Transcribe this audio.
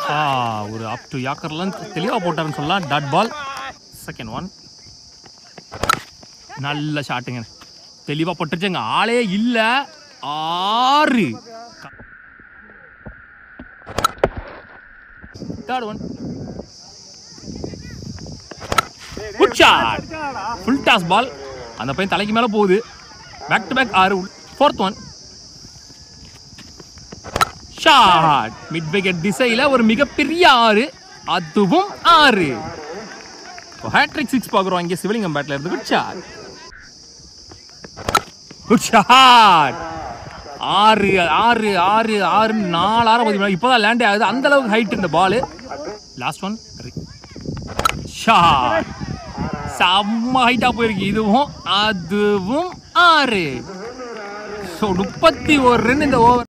ஆ ஒரு up to யாக்கர்லாம் தெளிவாக போட்டாருன்னு சொல்லலாம் டாட் பால் செகண்ட் ஒன் நல்ல ஷாட்டுங்க தெளிவாக போட்டுருச்சுங்க ஆளே இல்லை ஆறு third one good shot full toss ball அந்த பையன் தலைக்கு மேலே போகுது பேக் டு பேக் ஆறு fourth one shot mid wicket திசையில் ஒரு மிகப்பெரிய ஆறு அதுவும் ஆறு ஹேட்ரிக் சிக்ஸ் பார்க்குறோம் இங்கே சிவலிங்கம் பேட்டில் இருந்து குட் ஷாட் குட் ஷாட் ஆறு ஆறு ஆறு ஆறு நாலு ஆறு பதிமூணு இப்போதான் லேண்டே ஆகுது அந்த அளவுக்கு ஹைட் இந்த பால் லாஸ்ட் ஒன் ஷாட் செம்ம ஹைட்டாக போயிருக்கு இதுவும் அதுவும் ஆறு ஸோ முப்பத்தி ஒரு ரன் இந்த ஓவர்